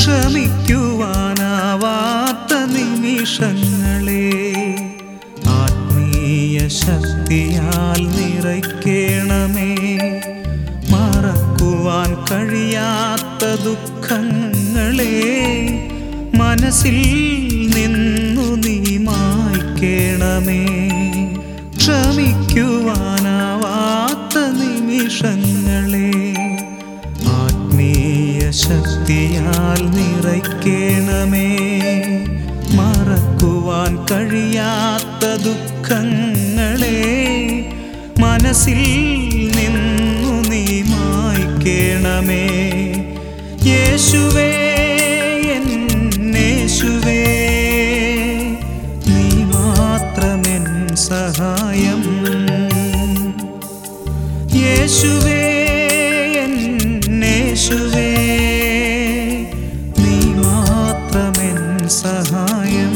ക്ഷമിക്കുവാനാവാത്ത നിമിഷങ്ങളെ ആത്മീയ ശക്തിയാൽ നിറയ്ക്കണമേ മറക്കുവാൻ കഴിയാത്ത ദുഃഖങ്ങളെ മനസ്സിൽ നിന്നു നീ മായ്ക്കണമേ ക്ഷമിക്കുവാനാവാത്ത നിമിഷങ്ങളെ ആത്മീയ ശക്തിയാൽ നിറയ്ക്കണമേ മറക്കുവാൻ കഴിയാത്ത ദുഃഖങ്ങളെ മനസ്സിൽ നിന്നു നീ മായ്ക്കണമേ യേശുവേ എന്നേശുവേ നീ മാത്രമെൻ സഹായം യേശുവേ എന്നേശുവേ നീ മാത്രമെൻ സഹായം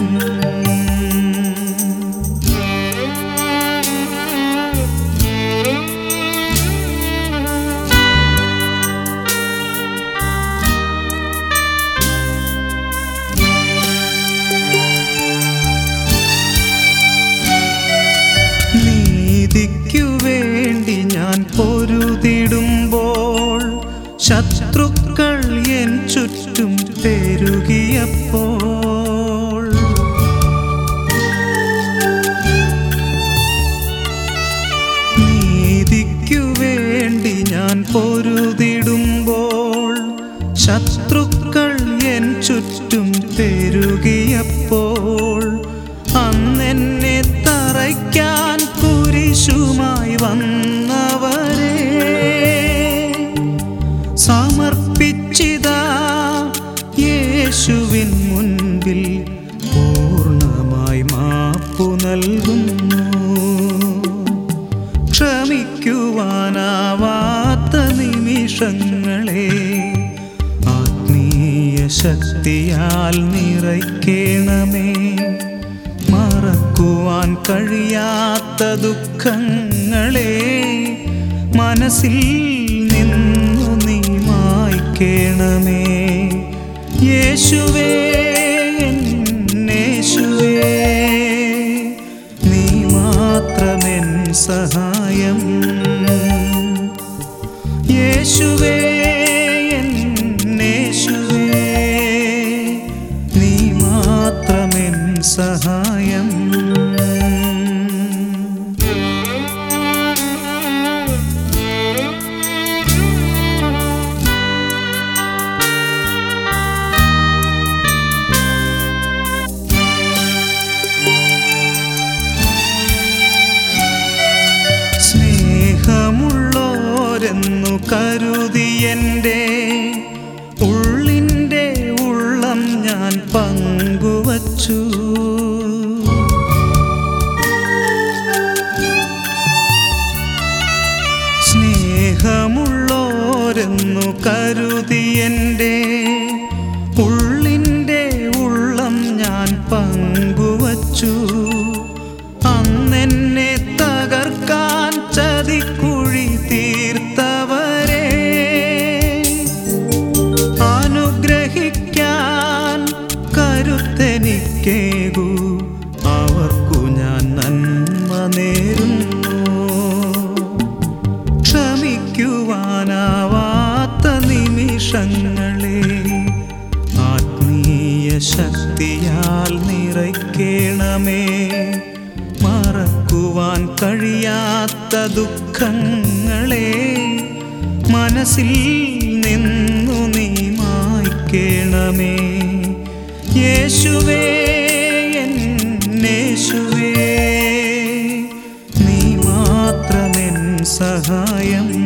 നീതിക്കു വേണ്ടി ഞാൻ പൊരുതിടുമ്പോൾ ശത്രുക്കൾ എൻ ചുറ്റും പെരുകിയപ്പോൾ നീതിക്കു വേണ്ടി ഞാൻ പൊരുതിടുമ്പോൾ ശത്രുക്കൾ എൻ ചുറ്റും പെരുകിയപ്പോൾ അന്നെന്നെ തറയ്ക്കാൻ കുരിശുമായി വന്നവരെ സമർപ്പിച്ചിതാ യേശുവിൻ മുൻപിൽ പൂർണ്ണമായി മാപ്പു നൽകുന്നു ക്ഷമിക്കുവാനാവാത്ത നിമിഷങ്ങളെ ആത്മീയ ശക്തിയാൽ നിറയ്ക്കണമേ മറക്കുവാൻ കഴിയാത്ത ദുഃഖങ്ങളെ മനസ്സിൽ നിന്നു നീ മായ്ക്കണമേ യേശുവേ എന്നേശുവേ നീ മാത്രമെൻ സഹായം യേശുവേ എന്നേശുവേ നീ മാത്രമെൻ സഹായം സ്നേഹമുള്ളോരെന്നു കരുതി എൻ്റെ ഉള്ളിൻ്റെ ഉള്ളം ഞാൻ പങ്കുവച്ചു സ്നേഹമുള്ളോരെന്നു കരുതി എൻ്റെ ഉള്ളിൻ്റെ ഉള്ളം ഞാൻ പങ്കുവച്ചു അന്നെന്നെ തകർക്കാൻ ചതിക്കുഴി തീർത്തവരെ അനുഗ്രഹിക്കാൻ കരുത്തെനിക്കേകൂ അവർക്കു ഞാൻ നന്മ നേരുന്നു ക്ഷമിക്കുവാനാവാത്ത നിമിഷങ്ങളെ ആത്മീയ ശക്തിയാൽ നിറയ്ക്കണമേ മറക്കുവാൻ കഴിയാത്ത ദുഃഖങ്ങളെ മനസ്സിൽ നിന്നു നീ മായ്ക്കണമേ യേശുവേ എന്നേശുവേ നീ മാത്രമെൻ സഹായം